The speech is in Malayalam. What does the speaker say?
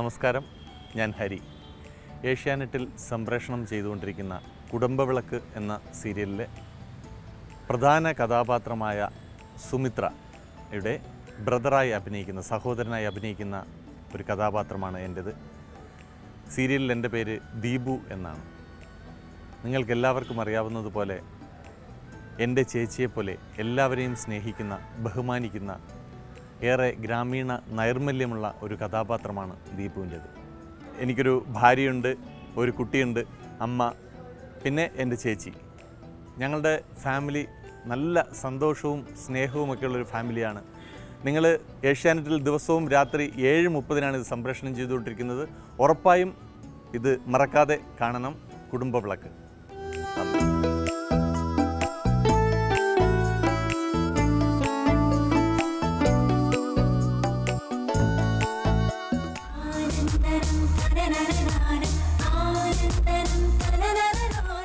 നമസ്കാരം ഞാൻ ഹരി ഏഷ്യാനെറ്റിൽ സംപ്രേഷണം ചെയ്തുകൊണ്ടിരിക്കുന്ന കുടുംബവിളക്ക് എന്ന സീരിയലിലെ പ്രധാന കഥാപാത്രമായ സുമിത്രയുടെ ബ്രദറായി അഭിനയിക്കുന്ന സഹോദരനായി അഭിനയിക്കുന്ന ഒരു കഥാപാത്രമാണ് എൻ്റേത് സീരിയലിൽ എൻ്റെ പേര് ദീപു എന്നാണ് നിങ്ങൾക്കെല്ലാവർക്കും അറിയാവുന്നതുപോലെ എൻ്റെ ചേച്ചിയെപ്പോലെ എല്ലാവരെയും സ്നേഹിക്കുന്ന ബഹുമാനിക്കുന്ന ഏറെ ഗ്രാമീണ നൈർമല്യമുള്ള ഒരു കഥാപാത്രമാണ് ദീപുവിൻ്റേത് എനിക്കൊരു ഭാര്യയുണ്ട് ഒരു കുട്ടിയുണ്ട് അമ്മ പിന്നെ എൻ്റെ ചേച്ചി ഞങ്ങളുടെ ഫാമിലി നല്ല സന്തോഷവും സ്നേഹവുമൊക്കെയുള്ളൊരു ഫാമിലിയാണ് നിങ്ങൾ ഏഷ്യാനെറ്റിൽ ദിവസവും രാത്രി ഏഴ് മുപ്പതിനാണ് ഇത് സംപ്രേഷണം ചെയ്തുകൊണ്ടിരിക്കുന്നത് ഉറപ്പായും ഇത് മറക്കാതെ കാണണം കുടുംബ വിളക്ക് നന്ദി ആനന്ദനം തനനനനാന ആനന്ദനം തനനനനാന